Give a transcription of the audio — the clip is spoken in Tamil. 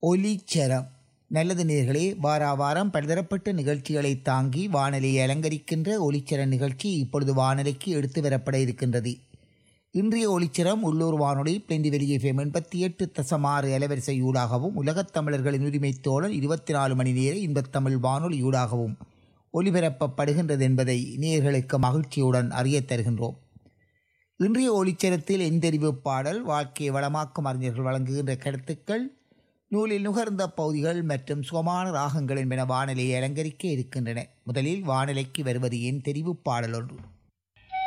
ஒலிச்சரம் நல்லது நேர்களே வாரா வாரம் பலதரப்பட்ட நிகழ்ச்சிகளை தாங்கி வானொலியை அலங்கரிக்கின்ற ஒலிச்சர நிகழ்ச்சி இப்பொழுது வானொலிக்கு எடுத்து வரப்பட இருக்கின்றது இன்றைய ஒளிச்சரம் உள்ளூர் வானொலி பிளெண்டி வெளியே ஃபேம் எண்பத்தி எட்டு தசமாறு அலைவரிசை ஊடாகவும் உலகத் தமிழர்களின் உரிமை தோழல் இருபத்தி நாலு மணி நேர இன்பத்தமிழ் வானொலி ஊடாகவும் ஒலிபரப்பப்படுகின்றது என்பதை நேயர்களுக்கு மகிழ்ச்சியுடன் அறியத் தருகின்றோம் இன்றைய ஒளிச்சரத்தில் எந்தறிவு பாடல் வாழ்க்கையை வளமாக்கும் அறிஞர்கள் வழங்குகின்ற கருத்துக்கள் நூலில் நுகர்ந்த பகுதிகள் மற்றும் சுகமான ராகங்கள் என்பன வானிலையை அலங்கரிக்க இருக்கின்றன முதலில் வானிலைக்கு வருவது என் தெரிவு பாடல் ஒன்று